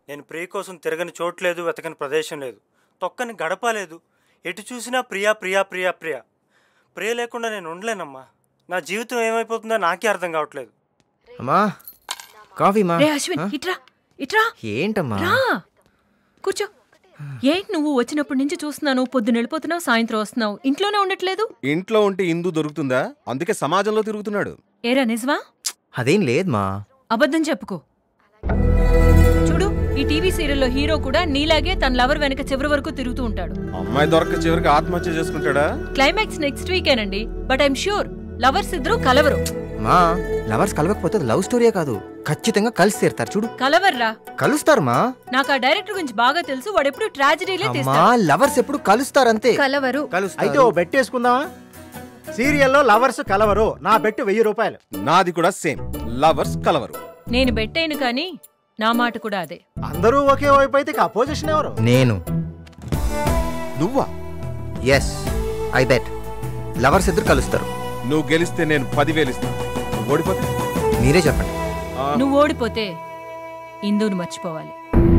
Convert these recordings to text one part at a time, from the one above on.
నేను ప్రియ కోసం తిరగని చోటు లేదు వెతకని ప్రదేశం లేదు తొక్కని గడప లేదు ఎటు చూసినా ప్రియా ప్రియా ప్రియా ప్రియా ప్రియ లేకుండా నేను ఉండలేనమ్మా నా జీవితం ఏమైపోతుందో నాకే అర్థం కావట్లేదు అమ్మా కాఫీ మా రే అశ్విన్ ఇట్రా ఇట్రా ఏంటమ్మా రా కూర్చో ఏంటి నువ్వు వచ్చినప్పటి నుంచి చూస్తున్నాను పొద్దున వెళ్ళిపోతున్నావు సాయంత్రం వస్తున్నావు ఇంట్లోనే ఉండట్లేదు ఇంట్లో ఉంటే ఇందు దొరుకుతుందా అందుకే సమాజంలో తిరుగుతున్నాడు ఏరా నిజమా అదేం లేదు మా అబద్ధం చెప్పుకో చూడు ఈ టీవీ సీరియల్లో హీరో కూడా నీలాగే తన లవర్ వెనక చివరి వరకు తిరుగుతూ ఉంటాడు అమ్మాయి దొరక చివరికి ఆత్మహత్య చేసుకుంటాడా క్లైమాక్స్ నెక్స్ట్ వీకేనండి బట్ ఐఎమ్ ష్యూర్ లవర్స్ ఇద్దరు కలవరు మా లవర్స్ కలవకపోతే అది లవ్ స్టోరీయే కాదు ఖచ్చితంగా కలిసి తీరుతారు చూడు కలవర్రా కలుస్తారు మా నాకు ఆ డైరెక్టర్ గురించి బాగా తెలుసు వాడు ఎప్పుడు ట్రాజడీలే అమ్మా తీస్తాడు లవర్స్ ఎప్పుడు కలుస్తారు అంతే కలవరు అయితే ఓ బెట్ వేసుకుందామా సీరియల్లో లవర్స్ కలవరు నా బెట్ వెయ్యి రూపాయలు నాది కూడా సేమ్ లవర్స్ కలవరు నేను బెట్టేను కానీ నా మాట కూడా అదే అందరూ ఒకే వైపు అయితే ఇక అపోజిషన్ ఎవరు నేను నువ్వా ఎస్ ఐ బెట్ లవర్స్ ఇద్దరు కలుస్తారు నువ్వు గెలిస్తే నేను పదివేలు ఇస్తాను నువ్వు ఓడిపోతే మీరే చెప్పండి నువ్వు ఓడిపోతే ఇందుని మర్చిపోవాలి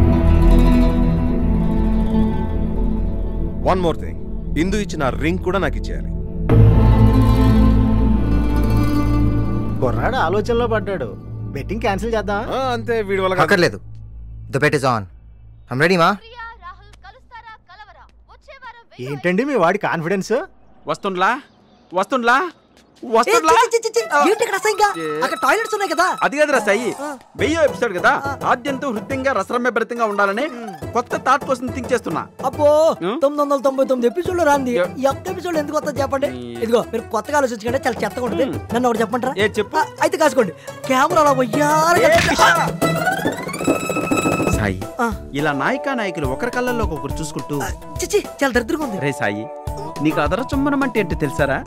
వన్ మోర్ థింగ్ ఇందు ఇచ్చిన రింగ్ కూడా నాకు ఇచ్చేయాలి కుర్రాడు ఆలోచనలో పడ్డాడు బెట్టింగ్ క్యాన్సిల్ చేద్దాం ఆ, అంతే వీడి వల్ల కాదు. అక్కర్లేదు the bet is on I'm ready మా ఏంటండి మీ వాడి కాన్ఫిడెన్స్ వస్తుండ్లా వస్తుండ్లా వస్తుండ్లా ఏంటి ఇక్కడ అసహ్యంగా అక్కడ టాయిలెట్స్ ఉన్నాయి కదా అది కదరా సాయి వెయ్యో ఎపిసోడ్ కదా ఆద్యంతం హృదయంగా రసరమ్య భరితంగా ఉండాలని కొత్త థాట్ కోసం థింక్ చేస్తున్నా అబ్బో తొమ్మిది వందల తొంభై తొమ్మిది ఎపిసోడ్లు రాంది ఈ ఒక్క ఎపిసోడ్ ఎందుకు వస్తుంది చెప్పండి ఇదిగో మీరు కొత్తగా ఆలోచించకండి చాలా చెత్తగా ఉంటుంది నన్ను ఒకటి చెప్పంటారా ఏ చెప్పు అయితే కాసుకోండి కెమెరాలో వయ్యారగా సాయి ఆ. ఇలా నాయికా నాయకులు ఒకరి కళ్ళల్లో ఒకరు చూసుకుంటూ చిచి చాలా దరిద్రంగా ఉంది రే సాయి నీకు అదర చుమ్మనం అంటే ఏంటో తెలుసారా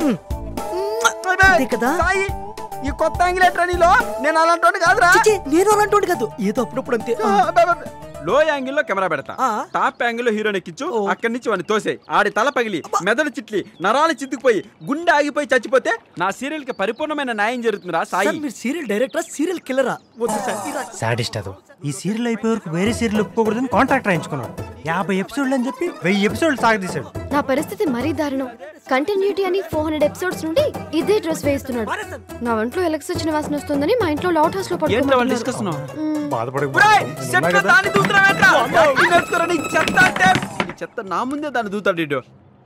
అంతే కదా సాయి ఈ కొత్త యాంగిలేటర్ నీలో నేను అలాంటి కాదురా చిచి నేను అలాంటి కాదు ఏదో అప్పుడప్పుడు అంతే లో యాంగిల్ లో కెమెరా పెడతా ఆ. టాప్ యాంగిల్ లో హీరోని ఎక్కించు అక్కడి నుంచి వాడిని తోసే ఆడి తల పగిలి మెదడు చిట్లి నరాలు చిత్తుకుపోయి గుండె ఆగిపోయి చచ్చిపోతే నా సీరియల్ కి పరిపూర్ణమైన న్యాయం జరుగుతుందిరా సార్ సాయి మీరు సీరియల్ డైరెక్టరా సీరియల్ కిల్లరా వద్దు సార్ ఇలా సాడిస్ట్ అదో ఈ సీరియల్ అయిపోయే వరకు వేరే సీరియల్ ఒప్పుకోకూడదని కాంట్రాక్ట్ రాయించుకున్నాడు యాభై ఎపిసోడ్లు అని చెప్పి వెయ్యి ఎపిసోడ్లు సాగదీశాడు నా పరిస్థితి మరీ దారుణం కంటిన్యూటీ అని ఫోర్ హండ్రెడ్ ఎపిసోడ్స్ నుండి ఇదే డ్రెస్ వేస్తున్నాడు నా ఒంట్లో ఎలక్స్ వచ్చిన వాసన వస్తుందని మా ఇంట్లో లౌట్ హౌస్ లో ఏంట్రా వాళ్ళు పడుకోమంటున్నారు. డిస్కషన్ మ్మ్. ఒరేయ్, చెట్ల దాన్ని దూకుతున్నావేంట్రా? ఈ నేర్చుకోరా, నీ చెత్త అంటే ఈ చెత్త నా ముందే దాన్ని దూతాడు ఇటు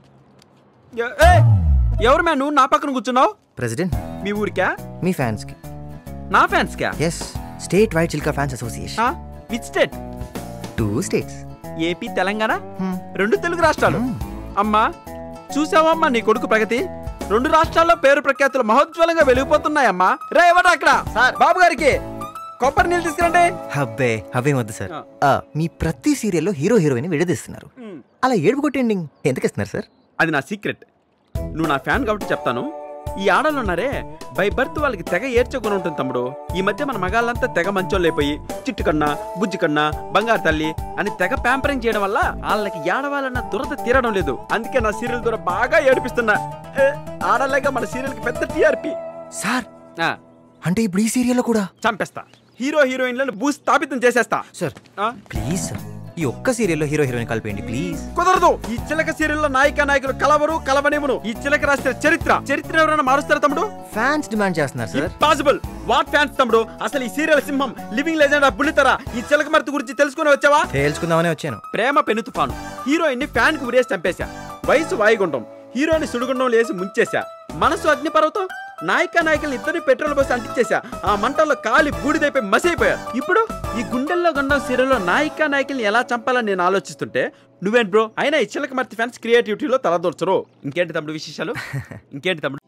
ఎ- ఏయ్, ఎవరు మ్యా నువ్వు నా పక్కన కూర్చున్నావు ప్రెసిడెంట్ మీ ఊరికా మీ ఫ్యాన్స్ కి నా ఫ్యాన్స్ కా ఎస్ స్టేట్ వైడ్ చిల్కా fans association which state two states AP Telangana రెండు తెలుగు రాష్ట్రాలు అమ్మా చూసావమ్మా నీ కొడుకు ప్రగతి రెండు రాష్ట్రాల్లో పేరు ప్రఖ్యాతులు మహోజ్వలంగా వెలిగిపోతున్నాయమ్మా రే ఎవరు అక్కడ బాబు గారికి కొబ్బరి నీళ్ళు తీసుకురండి హబ్బే అవే వద్దు సార్ ఆ, మీ ప్రతి సీరియల్లో హీరో హీరోయిన్ విడదీస్తున్నారు అలా ఏడుపు కొట్టి ఎండింగ్ ఎందుకు ఇస్తున్నారు సార్ అది నా సీక్రెట్ నువ్వు నా ఫ్యాన్ కాబట్టి చెప్తాను ఈ ఆడలు ఉన్నారే బై బర్త్ వాళ్ళకి తెగ ఏడ్చుకుని ఉంటుంది తమ్ముడు ఈ మధ్య మన మగాళ్ళంతా తెగ మంచోళ్ళైపోయి చిట్టు కన్నా బుజ్జి కన్నా బంగారు తల్లి అని తెగ ప్యాంపరింగ్ చేయడం వల్ల వాళ్ళకి ఏడవాలన్న దురద తీరడం లేదు అందుకే నా సీరియల్ ద్వారా బాగా ఏడిపిస్తున్నా ఏ, ఆడలేక మన సీరియల్ కి పెద్ద టీఆర్పీ సార్ అంటే ఇప్పుడు ఈ సీరియల్లో కూడా చంపేస్తా హీరో హీరోయిన్లను భూస్థాపితం చేసేస్తా సార్ ఆ? ప్లీజ్ సార్ ఈ ఒక్క సీరియల్లో హీరో హీరోయిన్ కలిపేయండి ప్లీజ్ కుదరదు ఈ చిలక సీరియల్లో నాయిక నాయకులు కలవరు కలవనివ్వను ఈ చిలక రాసిన చరిత్ర చరిత్ర ఎవరైనా మారుస్తారా తమ్ముడు ఫ్యాన్స్ డిమాండ్ చేస్తున్నారు సార్ పాసిబుల్ వాట్ ఫ్యాన్స్ తమ్ముడు అసలు ఈ సీరియల్ సింహం లివింగ్ లెజెండ్ బుల్లితరా ఈ చిలక మర్తి గురించి తెలుసుకుని వచ్చావా తేల్చుకుందామనే వచ్చాను ప్రేమ పెను తుఫాను హీరోయిన్ ని ఫ్యాన్ కు ఉరేసి చంపేశా వయసు వాయుగుండం హీరోని సుడిగుండం లేసి ముంచేశా మనసు అగ్నిపర్వతం నాయక నాయకులు ఇద్దరిని పెట్రోల్ పోసి అంటించేశా ఆ మంటల్లో కాలి బూడిదైపోయి మసైపోయా ఇప్పుడు ఈ గుండెల్లో గండం సీరియల్లో నాయిక నాయకుల్ని ఎలా చంపాలని నేను ఆలోచిస్తుంటే నువ్వేంటి బ్రో అయినా ఈ చిలక మర్తి ఫ్యాన్స్ క్రియేటివిటీలో తలదూర్చరు ఇంకేంటి తమ్ముడు విశేషాలు ఇంకేంటి తమ్ముడు